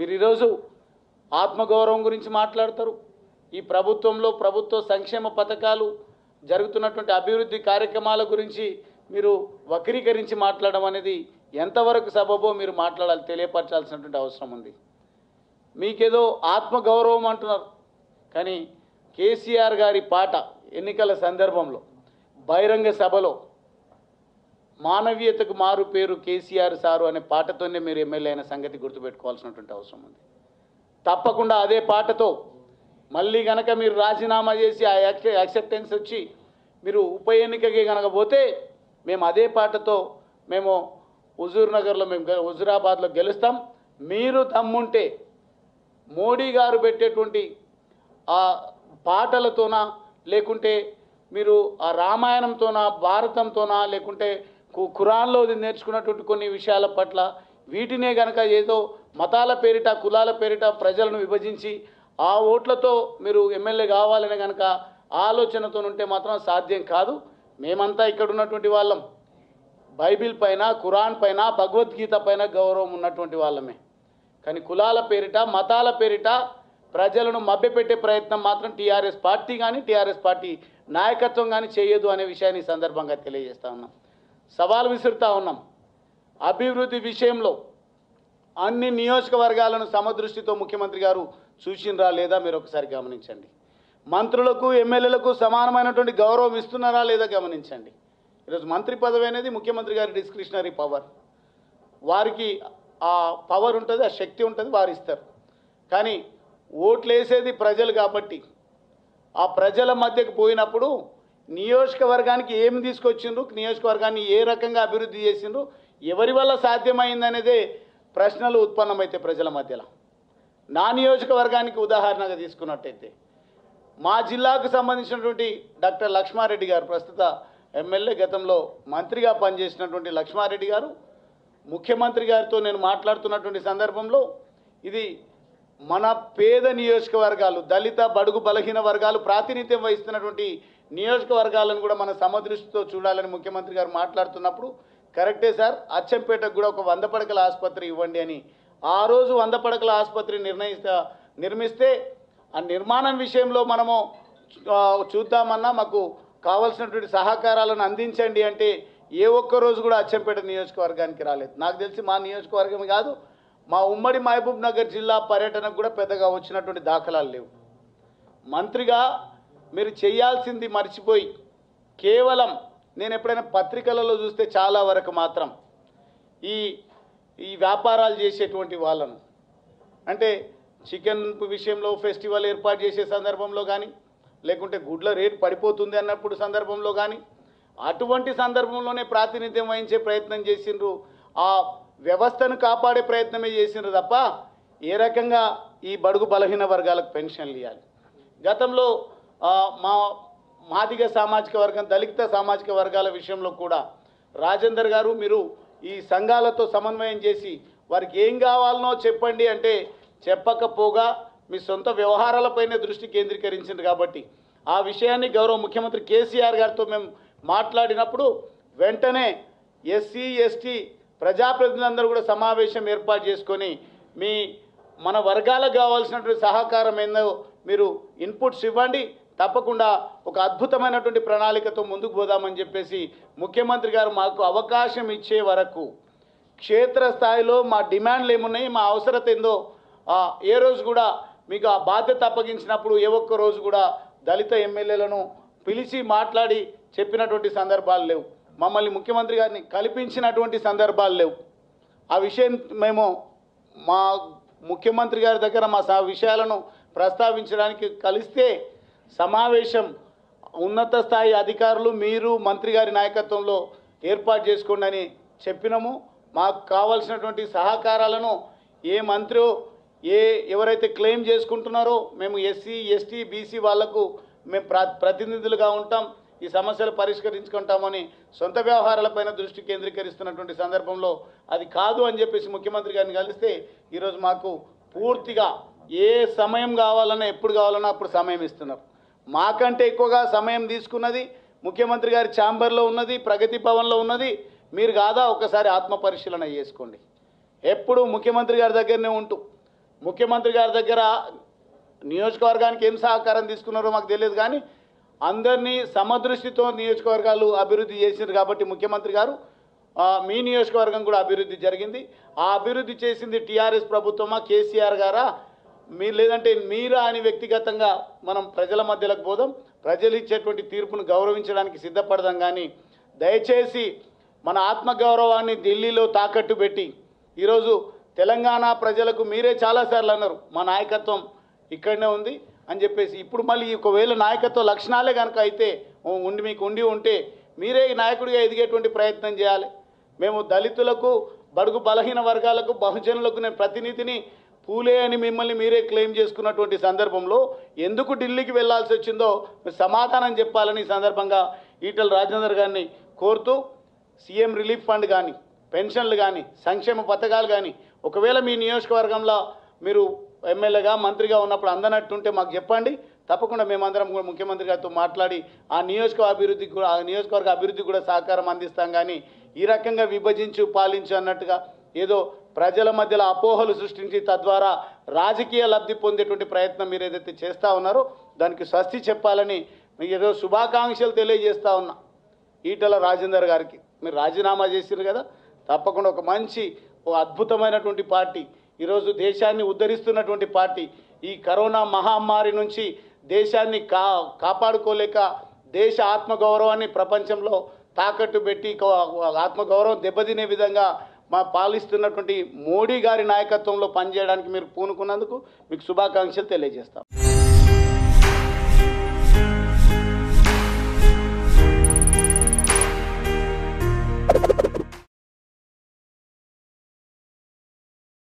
మీరు ఈరోజు ఆత్మగౌరవం గురించి మాట్లాడతారు ఈ ప్రభుత్వంలో ప్రభుత్వ సంక్షేమ పథకాలు జరుగుతున్నటువంటి అభివృద్ధి కార్యక్రమాల గురించి మీరు వక్రీకరించి మాట్లాడడం అనేది ఎంతవరకు సబబో మీరు మాట్లాడాలి తెలియపరచాల్సినటువంటి అవసరం ఉంది మీకేదో ఆత్మగౌరవం అంటున్నారు కానీ కేసీఆర్ గారి పాట ఎన్నికల సందర్భంలో బహిరంగ సభలో మానవీయతకు మారు పేరు కేసీఆర్ సారు అనే పాటతోనే మీరు ఎమ్మెల్యే అయిన సంగతి గుర్తుపెట్టుకోవాల్సినటువంటి అవసరం ఉంది తప్పకుండా అదే పాటతో మళ్ళీ గనక మీరు రాజీనామా చేసి ఆ యాక్సె యాక్సెప్టెన్స్ వచ్చి మీరు ఉప ఎన్నికకి గనక పోతే మేము అదే పాటతో మేము హుజూర్ నగర్లో మేము గె- హుజూరాబాద్లో గెలుస్తాం మీరు తమ్ముంటే మోడీ గారు పెట్టేటువంటి ఆ పాటలతోనా లేకుంటే మీరు ఆ రామాయణంతోనా భారతంతోనా లేకుంటే కు- ఖురాన్లో నేర్చుకున్నటువంటి కొన్ని విషయాల పట్ల వీటినే గనక ఏదో మతాల పేరిట కులాల పేరిట ప్రజలను విభజించి ఆ ఓట్లతో మీరు ఎమ్మెల్యే కావాలని కనుక ఆలోచనతో ఉంటే మాత్రం సాధ్యం కాదు మేమంతా ఇక్కడ ఉన్నటువంటి వాళ్ళం బైబిల్ పైన ఖురాన్ పైన భగవద్గీత పైన గౌరవం ఉన్నటువంటి వాళ్ళమే కానీ కులాల పేరిట మతాల పేరిట ప్రజలను మభ్యపెట్టే ప్రయత్నం మాత్రం టీఆర్ఎస్ పార్టీ కానీ టీఆర్ఎస్ పార్టీ నాయకత్వం కానీ చేయదు అనే విషయాన్ని ఈ సందర్భంగా తెలియజేస్తా ఉన్నాం సవాల్ విసురుతా ఉన్నాం అభివృద్ధి విషయంలో అన్ని నియోజకవర్గాలను సమదృష్టితో ముఖ్యమంత్రి గారు చూసినరా లేదా మీరు ఒకసారి గమనించండి మంత్రులకు ఎమ్మెల్యేలకు సమానమైనటువంటి గౌరవం ఇస్తున్నారా లేదా గమనించండి ఈరోజు మంత్రి పదవి అనేది ముఖ్యమంత్రి గారి డిస్క్రిషనరీ పవర్ వారికి ఆ పవర్ ఉంటుంది ఆ శక్తి ఉంటుంది వారు ఇస్తారు కానీ ఓట్లు వేసేది ప్రజలు కాబట్టి ఆ ప్రజల మధ్యకు పోయినప్పుడు నియోజకవర్గానికి ఏం తీసుకొచ్చిండ్రు నియోజకవర్గాన్ని ఏ రకంగా అభివృద్ధి చేసిండ్రు ఎవరి వల్ల సాధ్యమైందనేదే ప్రశ్నలు ఉత్పన్నమైతే ప్రజల మధ్యలో నా నియోజకవర్గానికి ఉదాహరణగా తీసుకున్నట్టయితే మా జిల్లాకు సంబంధించినటువంటి డాక్టర్ లక్ష్మారెడ్డి గారు ప్రస్తుత ఎమ్మెల్యే గతంలో మంత్రిగా పనిచేసినటువంటి లక్ష్మారెడ్డి గారు ముఖ్యమంత్రి గారితో నేను మాట్లాడుతున్నటువంటి సందర్భంలో ఇది మన పేద నియోజకవర్గాలు దళిత బడుగు బలహీన వర్గాలు ప్రాతినిధ్యం వహిస్తున్నటువంటి నియోజకవర్గాలను కూడా మన సమదృష్టితో చూడాలని ముఖ్యమంత్రి గారు మాట్లాడుతున్నప్పుడు కరెక్టే సార్ అచ్చంపేటకు కూడా ఒక వంద పడకల ఆసుపత్రి ఇవ్వండి అని ఆ రోజు వంద పడకల ఆసుపత్రి నిర్ణయిస్తా నిర్మిస్తే ఆ నిర్మాణం విషయంలో మనము ఆ, చూద్దామన్నా మాకు కావలసినటువంటి సహకారాలను అందించండి అంటే ఏ ఒక్క రోజు కూడా అచ్చంపేట నియోజకవర్గానికి రాలేదు నాకు తెలిసి మా నియోజకవర్గం కాదు మా ఉమ్మడి మహబూబ్ నగర్ జిల్లా పర్యటనకు కూడా పెద్దగా వచ్చినటువంటి దాఖలాలు లేవు మంత్రిగా మీరు చేయాల్సింది మర్చిపోయి కేవలం నేను ఎప్పుడైనా పత్రికలలో చూస్తే చాలా వరకు మాత్రం ఈ ఈ వ్యాపారాలు చేసేటువంటి వాళ్ళను అంటే చికెన్ విషయంలో ఫెస్టివల్ ఏర్పాటు చేసే సందర్భంలో కానీ లేకుంటే గుడ్ల రేటు పడిపోతుంది అన్నప్పుడు సందర్భంలో కానీ అటువంటి సందర్భంలోనే ప్రాతినిధ్యం వహించే ప్రయత్నం చేసిండ్రు ఆ వ్యవస్థను కాపాడే ప్రయత్నమే చేసిండ్రు తప్ప ఏ రకంగా ఈ బడుగు బలహీన వర్గాలకు పెన్షన్లు ఇవ్వాలి గతంలో ఆ, మా మాదిగ సామాజిక వర్గం దళిత సామాజిక వర్గాల విషయంలో కూడా రాజేందర్ గారు మీరు ఈ సంఘాలతో సమన్వయం చేసి వారికి ఏం కావాలనో చెప్పండి అంటే చెప్పకపోగా మీ సొంత వ్యవహారాలపైనే దృష్టి కేంద్రీకరించింది కాబట్టి ఆ విషయాన్ని గౌరవ ముఖ్యమంత్రి కేసీఆర్ గారితో మేము మాట్లాడినప్పుడు వెంటనే ఎస్సీ ఎస్టీ ప్రజాప్రతినిధులందరూ కూడా సమావేశం ఏర్పాటు చేసుకొని మీ మన వర్గాలకు కావాల్సినటువంటి సహకారం ఏందో మీరు ఇన్పుట్స్ ఇవ్వండి తప్పకుండా ఒక అద్భుతమైనటువంటి ప్రణాళికతో ముందుకు పోదామని చెప్పేసి ముఖ్యమంత్రి గారు మాకు అవకాశం ఇచ్చే వరకు క్షేత్రస్థాయిలో మా డిమాండ్లు ఏమున్నాయి మా అవసరత ఏందో ఆ, ఏ రోజు కూడా మీకు ఆ బాధ్యత అప్పగించినప్పుడు ఏ ఒక్క రోజు కూడా దళిత ఎమ్మెల్యేలను పిలిచి మాట్లాడి చెప్పినటువంటి సందర్భాలు లేవు మమ్మల్ని ముఖ్యమంత్రి గారిని కల్పించినటువంటి సందర్భాలు లేవు ఆ విషయం మేము మా ముఖ్యమంత్రి గారి దగ్గర మా సా విషయాలను ప్రస్తావించడానికి కలిస్తే సమావేశం ఉన్నత స్థాయి అధికారులు మీరు మంత్రి గారి నాయకత్వంలో ఏర్పాటు చేసుకోండి అని చెప్పినాము మాకు కావాల్సినటువంటి సహకారాలను ఏ మంత్రి ఏ ఎవరైతే క్లెయిమ్ చేసుకుంటున్నారో మేము ఎస్సీ ఎస్టీ బీసీ వాళ్లకు మేము ప్ర ప్రతినిధులుగా ఉంటాం ఈ సమస్యలు పరిష్కరించుకుంటామని సొంత వ్యవహారాలపైన దృష్టి కేంద్రీకరిస్తున్నటువంటి సందర్భంలో అది కాదు అని చెప్పేసి ముఖ్యమంత్రి గారిని కలిస్తే ఈరోజు మాకు పూర్తిగా ఏ సమయం కావాలన్నా ఎప్పుడు కావాలన్నా అప్పుడు సమయం ఇస్తున్నారు మాకంటే ఎక్కువగా సమయం తీసుకున్నది ముఖ్యమంత్రి గారి ఛాంబర్లో ఉన్నది ప్రగతి భవన్లో ఉన్నది మీరు కాదా ఒకసారి ఆత్మ పరిశీలన చేసుకోండి ఎప్పుడు ముఖ్యమంత్రి గారి దగ్గరనే ఉంటూ ముఖ్యమంత్రి గారి దగ్గర నియోజకవర్గానికి ఏం సహకారం తీసుకున్నారో మాకు తెలియదు కానీ అందరినీ సమదృష్టితో నియోజకవర్గాలు అభివృద్ధి చేసింది కాబట్టి ముఖ్యమంత్రి గారు ఆ, మీ నియోజకవర్గం కూడా అభివృద్ధి జరిగింది ఆ అభివృద్ధి చేసింది టీఆర్ఎస్ ప్రభుత్వమా కేసీఆర్ గారా మీ లేదంటే మీరా అని వ్యక్తిగతంగా మనం ప్రజల మధ్యలోకి పోదాం ప్రజలు ఇచ్చేటువంటి తీర్పును గౌరవించడానికి సిద్ధపడదాం కానీ దయచేసి మన ఆత్మగౌరవాన్ని ఢిల్లీలో తాకట్టు పెట్టి ఈరోజు తెలంగాణ ప్రజలకు మీరే చాలాసార్లు అన్నారు మా నాయకత్వం ఇక్కడనే ఉంది అని చెప్పేసి ఇప్పుడు మళ్ళీ ఒకవేళ నాయకత్వ లక్షణాలే కనుక అయితే ఉండి మీకు ఉండి ఉంటే మీరే ఈ నాయకుడిగా ఎదిగేటువంటి ప్రయత్నం చేయాలి మేము దళితులకు బడుగు బలహీన వర్గాలకు బహుజనులకు నేను ప్రతినిధిని పూలే అని మిమ్మల్ని మీరే క్లెయిమ్ చేసుకున్నటువంటి సందర్భంలో ఎందుకు ఢిల్లీకి వెళ్ళాల్సి వచ్చిందో మీరు సమాధానం చెప్పాలని ఈ సందర్భంగా ఈటల రాజేందర్ గారిని కోరుతూ సీఎం రిలీఫ్ ఫండ్ కానీ పెన్షన్లు కానీ సంక్షేమ పథకాలు కానీ ఒకవేళ మీ నియోజకవర్గంలో మీరు ఎమ్మెల్యేగా మంత్రిగా ఉన్నప్పుడు అందనట్టుంటే మాకు చెప్పండి తప్పకుండా మేమందరం కూడా ముఖ్యమంత్రి గారితో మాట్లాడి ఆ నియోజక అభివృద్ధికి కూడా ఆ నియోజకవర్గ అభివృద్ధికి కూడా సహకారం అందిస్తాం కానీ ఈ రకంగా విభజించు పాలించు అన్నట్టుగా ఏదో ప్రజల మధ్యలో అపోహలు సృష్టించి తద్వారా రాజకీయ లబ్ధి పొందేటువంటి ప్రయత్నం మీరు ఏదైతే చేస్తూ ఉన్నారో దానికి స్వస్తి చెప్పాలని మీకు ఏదో శుభాకాంక్షలు తెలియజేస్తా ఉన్నా ఈటల రాజేందర్ గారికి మీరు రాజీనామా చేసిరు కదా తప్పకుండా ఒక మంచి ఓ అద్భుతమైనటువంటి పార్టీ ఈరోజు దేశాన్ని ఉద్ధరిస్తున్నటువంటి పార్టీ ఈ కరోనా మహమ్మారి నుంచి దేశాన్ని కా కాపాడుకోలేక దేశ ఆత్మగౌరవాన్ని ప్రపంచంలో తాకట్టు పెట్టి కో- ఆత్మగౌరవం దెబ్బతినే విధంగా మా పాలిస్తున్నటువంటి మోడీ గారి నాయకత్వంలో పనిచేయడానికి మీరు పూనుకున్నందుకు మీకు శుభాకాంక్షలు తెలియజేస్తాం